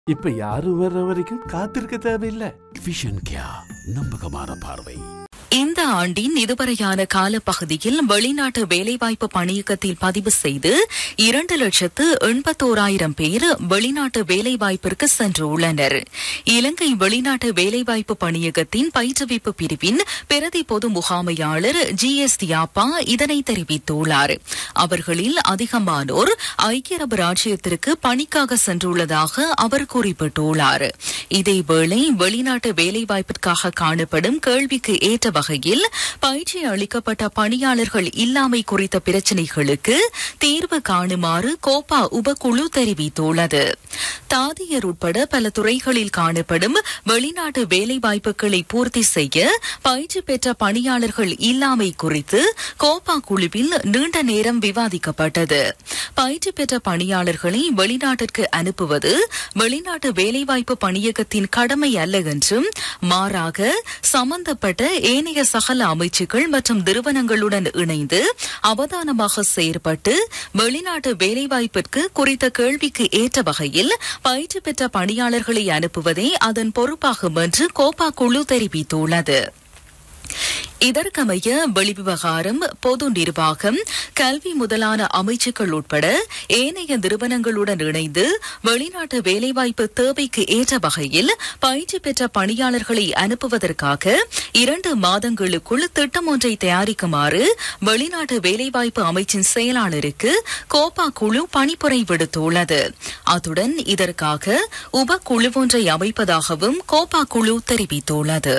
இப்ப யாரும் வர்ற வரைக்கும் காத்திருக்க தேவையில்லை விஷன் கியா நம்பகமான பார்வை இந்த ஆண்டின் இதுவரையான காலப்பகுதியில் வெளிநாட்டு வேலைவாய்ப்பு பணியகத்தில் பதிவு செய்து இரண்டு லட்சத்து எண்பத்தோராயிரம் பேர் வெளிநாட்டு வேலைவாய்ப்பிற்கு சென்றுள்ளனர் இலங்கை வெளிநாட்டு வேலைவாய்ப்பு பணியகத்தின் பயிற்றுவிப்பு பிரிவின் பிரதி பொது முகாமையாளர் ஜி எஸ் தியாப்பா இதனை தெரிவித்துள்ளார் அவர்களில் அதிகமானோர் ஐக்கிய அரபு ராஜ்யத்திற்கு பணிக்காக சென்றுள்ளதாக அவர் குறிப்பிட்டுள்ளார் இதேவேளை வெளிநாட்டு வேலைவாய்ப்பிற்காக காணப்படும் கேள்விக்கு ஏற்ற வகையில் பயிற்சி அளிக்கப்பட்ட பணியாளர்கள் இல்லாமை குறித்த பிரச்சினைகளுக்கு தீர்வு காணுமாறு கோப்பா உபக்குழு தெரிவித்துள்ளது தாதியர் உட்பட பல துறைகளில் காணப்படும் வெளிநாட்டு வேலைவாய்ப்புகளை பூர்த்தி செய்ய பயிற்சி பெற்ற பணியாளர்கள் இல்லாமை குறித்து கோப்பா குழுவில் நீண்ட நேரம் விவாதிக்கப்பட்டது பயிற்சி பெற்ற பணியாளர்களை வெளிநாட்டிற்கு அனுப்புவது வெளிநாட்டு வேலைவாய்ப்பு பணியகத்தின் கடமை அல்ல என்றும் மாறாக சம்பந்தப்பட்ட ஏனைய சகல அமைச்சுகள் மற்றும் நிறுவனங்களுடன் இணைந்து அவதானமாக செயற்பட்டு வெளிநாட்டு வேலைவாய்ப்பிற்கு குறித்த கேள்விக்கு ஏற்ற வகையில் பயிற்சி பெற்ற பணியாளர்களை அனுப்புவதே அதன் பொறுப்பாகும் என்று கோப்பா குழு தெரிவித்துள்ளது இதற்கமைய வெளிவிவகாரம் பொது நிர்வாகம் கல்வி முதலான அமைச்சுக்கள் உட்பட ஏனைய நிறுவனங்களுடன் இணைந்து வெளிநாட்டு வேலைவாய்ப்பு தேவைக்கு ஏற்ற வகையில் பயிற்சி பெற்ற பணியாளர்களை அனுப்புவதற்காக இரண்டு மாதங்களுக்குள் திட்டம் ஒன்றை தயாரிக்குமாறு வெளிநாட்டு வேலைவாய்ப்பு அமைச்சின் செயலாளருக்கு கோப்பா குழு பணிப்புரை விடுத்துள்ளது அத்துடன் இதற்காக உப குழு ஒன்றை அமைப்பதாகவும் கோப்பா குழு தெரிவித்துள்ளது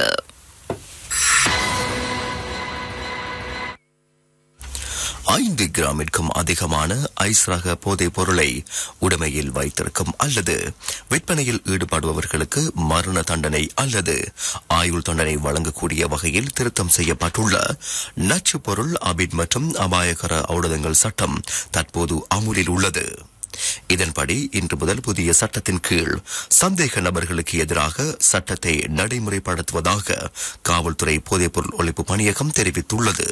ஐந்து கிராமிற்கும் அதிகமான ஐஸ் ரக போதைப் பொருளை உடைமையில் வைத்திருக்கும் அல்லது விற்பனையில் ஈடுபடுபவர்களுக்கு மரண தண்டனை அல்லது ஆயுள் தண்டனை வழங்கக்கூடிய வகையில் திருத்தம் செய்யப்பட்டுள்ள நச்சு பொருள் அபிட் மற்றும் அபாயகர ஔடதங்கள் சட்டம் தற்போது அமுலில் உள்ளது இதன்படி இன்று முதல் புதிய சட்டத்தின் கீழ் சந்தேக நபர்களுக்கு எதிராக சட்டத்தை நடைமுறைப்படுத்துவதாக காவல்துறை போதைப்பொருள் ஒழிப்பு பணியகம் தெரிவித்துள்ளது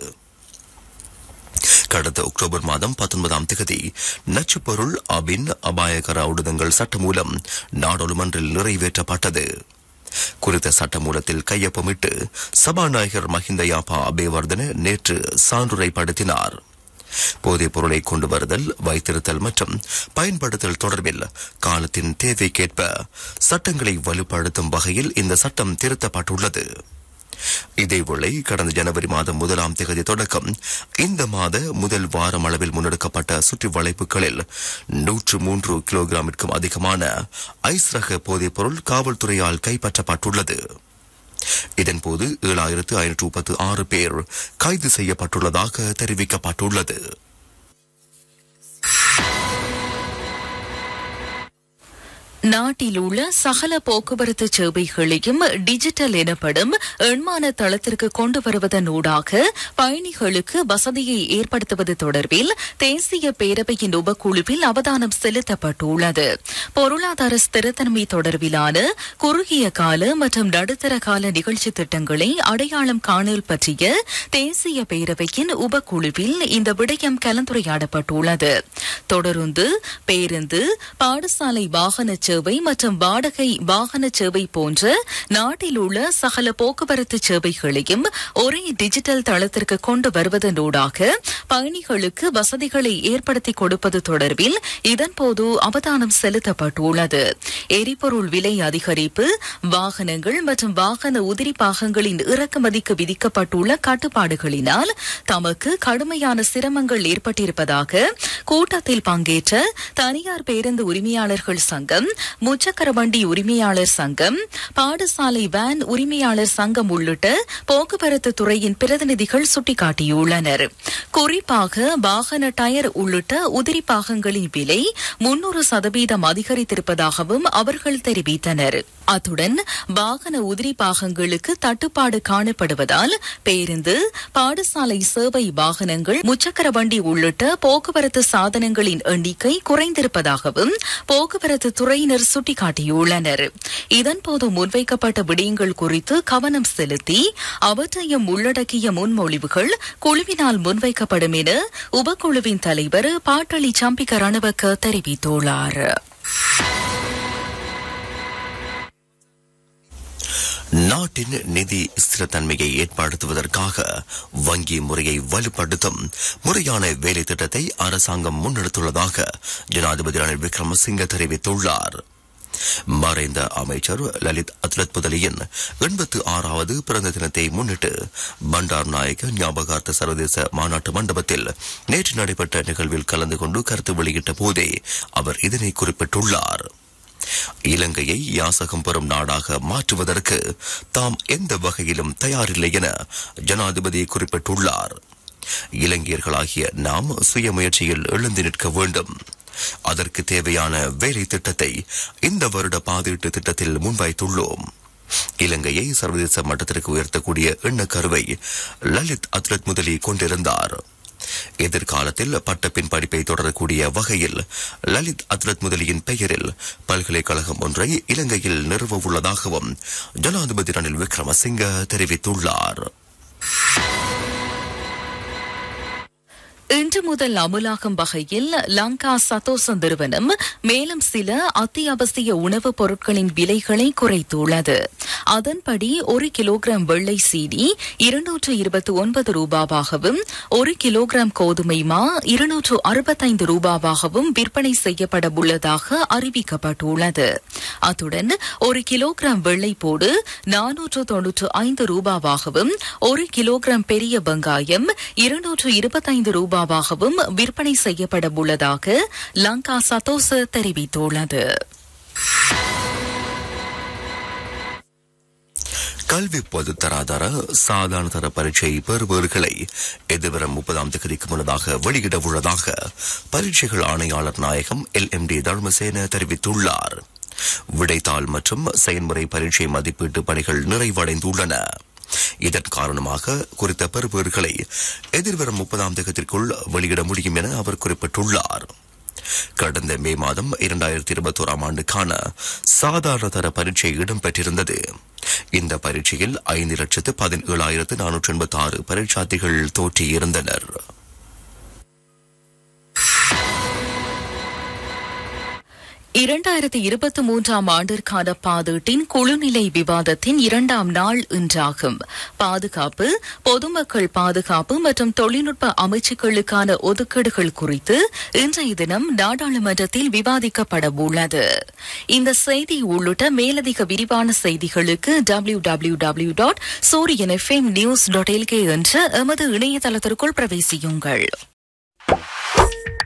கடந்த அக்டோபர் மாதம் பத்தொன்பதாம் தேதி நச்சுப்பொருள் அபின் அபாயகர ஊடகங்கள் சட்டமூலம் நாடாளுமன்றில் நிறைவேற்றப்பட்டது குறித்த சட்டமூலத்தில் கையொப்பமிட்டு சபாநாயகர் மஹிந்த யாப்பா அபேவர்தன நேற்று சான்றுரைப்படுத்தினார் போதைப் பொருளை கொண்டு வருதல் வைத்திருத்தல் மற்றும் பயன்படுத்தல் தொடர்பில் காலத்தின் தேவைக்கேற்ப சட்டங்களை வலுப்படுத்தும் வகையில் இந்த சட்டம் திருத்தப்பட்டுள்ளது இதேவேளை கடந்த ஜனவரி மாதம் முதலாம் தேதி தொடக்கம் இந்த மாத முதல் வாரம் அளவில் முன்னெடுக்கப்பட்ட சுற்றி வளைப்புகளில் நூற்று மூன்று கிலோகிராமிற்கும் அதிகமான ஐஸ் ரக போதைப் பொருள் காவல்துறையால் கைப்பற்றப்பட்டுள்ளது இதன்போது ஏழாயிரத்து ஐநூற்று முப்பத்து ஆறு பேர் கைது செய்யப்பட்டுள்ளதாக தெரிவிக்கப்பட்டுள்ளது நாட்டில் உள்ள சகல போக்குவரத்து சேவைகளையும் டிஜிட்டல் எனப்படும் எண்மான தளத்திற்கு கொண்டு வருவதனூடாக பயணிகளுக்கு வசதியை ஏற்படுத்துவது தொடர்பில் தேசிய பேரவையின் உபக்குழுவில் அவதானம் செலுத்தப்பட்டுள்ளது பொருளாதார ஸ்திரத்தன்மை தொடர்பிலான குறுகிய கால மற்றும் நடுத்தர கால நிகழ்ச்சி திட்டங்களை அடையாளம் காணல் பற்றிய தேசிய பேரவையின் உபக்குழுவில் இந்த விடயம் கலந்துரையாடப்பட்டுள்ளது தொடருந்து பேருந்து பாடசாலை வாகன சேவை மற்றும் வாடகை வாகன சேவை போன்ற நாட்டில் உள்ள சகல போக்குவரத்து சேவைகளையும் ஒரே டிஜிட்டல் தளத்திற்கு கொண்டு வருவதனூடாக பயணிகளுக்கு வசதிகளை ஏற்படுத்தி கொடுப்பது தொடர்பில் இதன்போது அவதானம் செலுத்தப்பட்டுள்ளது எரிபொருள் விலை அதிகரிப்பு வாகனங்கள் மற்றும் வாகன உதிரி பாகங்களின் இறக்குமதிக்கு விதிக்கப்பட்டுள்ள கட்டுப்பாடுகளினால் தமக்கு கடுமையான சிரமங்கள் ஏற்பட்டிருப்பதாக கூட்டத்தில் பங்கேற்ற தனியார் பேருந்து உரிமையாளர்கள் சங்கம் முச்சக்கர வண்டி உரிமையாளர் சங்கம் பாடசாலை வேன் உரிமையாளர் சங்கம் உள்ளிட்ட போக்குவரத்து துறையின் பிரதிநிதிகள் சுட்டிக்காட்டியுள்ளனர் குறிப்பாக வாகன டயர் உள்ளிட்ட உதிரி பாகங்களின் விலை முன்னூறு சதவீதம் அதிகரித்திருப்பதாகவும் அவர்கள் தெரிவித்தனர் அத்துடன் வாகன உதிரி பாகங்களுக்கு தட்டுப்பாடு காணப்படுவதால் பேருந்து பாடசாலை சேவை வாகனங்கள் முச்சக்கர வண்டி உள்ளிட்ட போக்குவரத்து சாதனங்களின் எண்ணிக்கை குறைந்திருப்பதாகவும் போக்குவரத்து துறையினர் சுட்டிக்காட்டியுள்ளனர் இதன்போது முன்வைக்கப்பட்ட விடயங்கள் குறித்து கவனம் செலுத்தி அவற்றையும் உள்ளடக்கிய முன்மொழிவுகள் குழுவினால் முன்வைக்கப்படும் என உபக்குழுவின் தலைவர் பாட்டளி சம்பிக்க ரணவக்க தெரிவித்துள்ளார் நாட்டின் நிதி ஸ்திரத்தன்மையை ஏற்படுத்துவதற்காக வங்கி முறையை வலுப்படுத்தும் முறையான வேலை திட்டத்தை அரசாங்கம் முன்னெடுத்துள்ளதாக ஜனாதிபதி ரணில் விக்ரமசிங்க தெரிவித்துள்ளார் மறைந்த அமைச்சர் லலித் அத்லத் புதலியின் எண்பத்து ஆறாவது பிறந்த தினத்தை முன்னிட்டு பண்டார் நாயக ஞாபகார்த்த சர்வதேச மாநாட்டு மண்டபத்தில் நேற்று நடைபெற்ற நிகழ்வில் கலந்து கொண்டு கருத்து வெளியிட்ட போதே அவர் இதனை குறிப்பிட்டுள்ளார் இலங்கையை யாசகம் பெறும் நாடாக மாற்றுவதற்கு தாம் எந்த வகையிலும் தயாரில்லை என ஜனாதிபதி குறிப்பிட்டுள்ளார் இலங்கையர்களாகிய நாம் சுயமுயற்சியில் எழுந்து நிற்க வேண்டும் அதற்கு தேவையான வேலை திட்டத்தை இந்த வருட பாதீட்டு திட்டத்தில் முன்வைத்துள்ளோம் இலங்கையை சர்வதேச மட்டத்திற்கு உயர்த்தக்கூடிய எண்ணக்கருவை லலித் அத்லத் முதலி கொண்டிருந்தார் எதிர்காலத்தில் பட்டப்பின் படிப்பை தொடரக்கூடிய வகையில் லலித் அத்லத் முதலியின் பெயரில் பல்கலைக்கழகம் ஒன்றை இலங்கையில் நிறுவ உள்ளதாகவும் ஜனாதிபதி ரணில் விக்ரமசிங்க தெரிவித்துள்ளார் இன்று முதல் அமுலாகும் வகையில் லங்கா சதோச நிறுவனம் மேலும் சில அத்தியாவசிய உணவுப் பொருட்களின் விலைகளை குறைத்துள்ளது அதன்படி ஒரு கிலோகிராம் வெள்ளை சீனி இருநூற்று இருபத்தி ஒன்பது ரூபாவாகவும் ஒரு கிலோகிராம் கோதுமை மா இருநூற்று அறுபத்தைந்து ரூபாவாகவும் விற்பனை செய்யப்பட உள்ளதாக அறிவிக்கப்பட்டுள்ளது அத்துடன் ஒரு கிலோகிராம் வெள்ளைப்போடு நானூற்று தொன்னூற்று ஐந்து ரூபாவாகவும் ஒரு கிலோகிராம் பெரிய வெங்காயம் இருநூற்று இருபத்தைந்து ரூபாவாகவும் விற்பனை செய்யப்பட உள்ளதாக லங்கா சதோச தெரிவித்துள்ளது கல்வி பொது தராதர சாதாரண தர பரீட்சை பெறுபவர்களை எதிர்வரும் முப்பதாம் தேதிக்கு முன்னதாக வெளியிட உள்ளதாக பரீட்சைகள் ஆணையாளர் நாயகம் எல் எம் டி தர்மசேன தெரிவித்துள்ளார் விடைத்தாள் மற்றும் செயல்முறை பரீட்சை மதிப்பீட்டு பணிகள் நிறைவடைந்துள்ளன இதன் காரணமாக குறித்த பெறுபவர்களை எதிர்வரும் முப்பதாம் தேகத்திற்குள் வெளியிட முடியும் என அவர் குறிப்பிட்டுள்ளார் கடந்த மே மாதம் இரண்டாயிரத்தி இருபத்தோராம் ஆண்டுக்கான சாதாரண தர பரீட்சை இடம்பெற்றிருந்தது இந்த பரீட்சையில் ஐந்து லட்சத்து பதினேழாயிரத்து நானூற்று எண்பத்தி ஆறு பரீட்சார்த்திகள் தோற்றியிருந்தனர் இரண்டாயிரத்தி இருபத்தி மூன்றாம் ஆண்டிற்கான பாதீட்டின் குழுநிலை விவாதத்தின் இரண்டாம் நாள் இன்றாகும் பாதுகாப்பு பொதுமக்கள் பாதுகாப்பு மற்றும் தொழில்நுட்ப அமைச்சுக்களுக்கான ஒதுக்கீடுகள் குறித்து இன்றைய தினம் நாடாளுமன்றத்தில் விவாதிக்கப்பட உள்ளது இந்த செய்தி உள்ளிட்ட மேலதிக விரிவான செய்திகளுக்கு W W W dot Sooriyan FM news dot LK என்ற எமது இணையதளத்திற்குள் பிரவேசியுங்கள்